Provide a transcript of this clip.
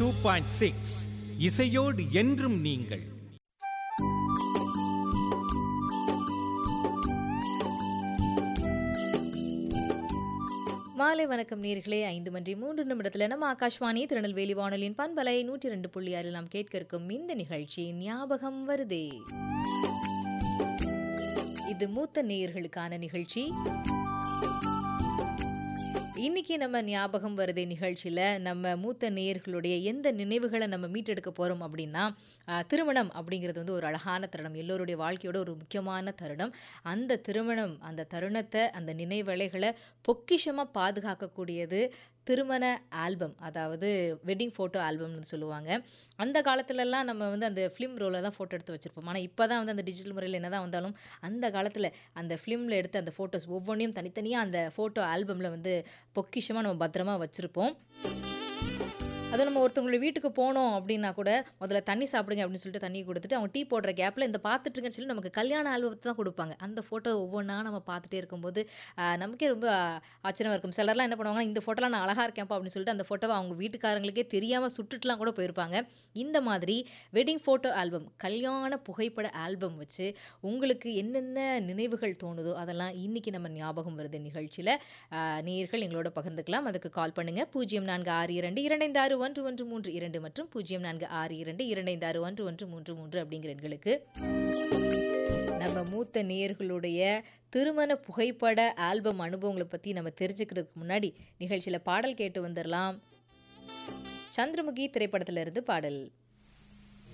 two point six இசையோடு என்றும் நீங்கள் மாலை வணக்கம் நேர்களே ஐந்து மணி மூன்று நிமிடத்துல நம்ம ஆகாஷ்வாணி திருநெல்வேலி வானொலியின் பண்பலை நூற்றி ரெண்டு புள்ளி ஆறில் நாம் கேட்க இருக்கும் இந்த நிகழ்ச்சி ஞாபகம் வருதே இது மூத்த நேயர்களுக்கான நிகழ்ச்சி இன்னைக்கு நம்ம ஞாபகம் வருதே நிகழ்ச்சியில் நம்ம மூத்த நேயர்களுடைய எந்த நினைவுகளை நம்ம மீட்டெடுக்க போகிறோம் அப்படின்னா ஆஹ், திருமணம் அப்படிங்கிறது வந்து ஒரு அழகான தருணம் எல்லோருடைய வாழ்க்கையோட ஒரு முக்கியமான தருணம் அந்த திருமணம் அந்த தருணத்தை அந்த நினைவலைகளை பொக்கிஷமாக பாதுகாக்கக்கூடியது திருமண ஆல்பம் அதாவது வெட்டிங் ஃபோட்டோ ஆல்பம்னு சொல்லுவாங்க அந்த காலத்துலலாம் நம்ம வந்து அந்த ஃபிலிம் ரோலில் தான் ஃபோட்டோ எடுத்து வச்சுருப்போம் ஆனால் இப்போ தான் வந்து அந்த டிஜிட்டல் முறையில் என்ன தான் வந்தாலும் அந்த காலத்தில் அந்த ஃபிலிமில் எடுத்த அந்த ஃபோட்டோஸ் ஒவ்வொன்றையும் தனித்தனியாக அந்த ஃபோட்டோ ஆல்பமில் வந்து பொக்கிஷமாக நம்ம பத்திரமா வச்சுருப்போம் அதுவும் நம்ம ஒருத்தவங்களுடைய வீட்டுக்கு போனோம் அப்படின்னா கூட முதல்ல தண்ணி சாப்பிடுங்க அப்படின்னு சொல்லிட்டு தண்ணி கொடுத்துட்டு அவங்க டீ போடுற கேப்பில் இந்த பார்த்துட்டுருங்கன்னு சொல்லி நமக்கு கல்யாண ஆல்பத்தை தான் கொடுப்பாங்க அந்த ஃபோட்டோ ஒவ்வொன்றா நம்ம பார்த்துட்டே இருக்கும்போது ஆஹ், நமக்கே ரொம்ப ஆச்சரியமாக இருக்கும் சிலர்லாம் என்ன பண்ணுவாங்கன்னா இந்த ஃபோட்டோலாம் நான் அழகாக இருக்கேன்ப்பா அப்படின்னு சொல்லிட்டு அந்த ஃபோட்டோவை அவங்க வீட்டுக்காரங்களுக்கே தெரியாமல் சுட்டுட்டுலாம் கூட போயிருப்பாங்க இந்த மாதிரி வெட்டிங் ஃபோட்டோ ஆல்பம் கல்யாண புகைப்பட ஆல்பம் வச்சு உங்களுக்கு என்னென்ன நினைவுகள் தோணுதோ அதெல்லாம் இன்னைக்கு நம்ம ஞாபகம் வருது நிகழ்ச்சியில் நேயர்கள் எங்களோட பகிர்ந்துக்கலாம் அதுக்கு கால் பண்ணுங்க பூஜ்ஜியம் நான்கு ஆறு இரண்டு இரண்டைந்து ஆறு ஒன்று ஒன்று மூன்று இரண்டு மற்றும் பூஜ்ஜியம் நான்கு ஆறு இரண்டு இரண்டைந்து ஆறு ஒன்று ஒன்று மூன்று மூன்று அப்படிங்கிற எண்களுக்கு நம்ம மூத்த நேயர்களுடைய திருமண புகைப்பட ஆல்பம் அனுபவங்களை பற்றி நம்ம தெரிஞ்சுக்கிறதுக்கு முன்னாடி நிகழ்ச்சியில் பாடல் கேட்டு வந்துடலாம் சந்திரமுகி திரைப்படத்துல இருந்து பாடல்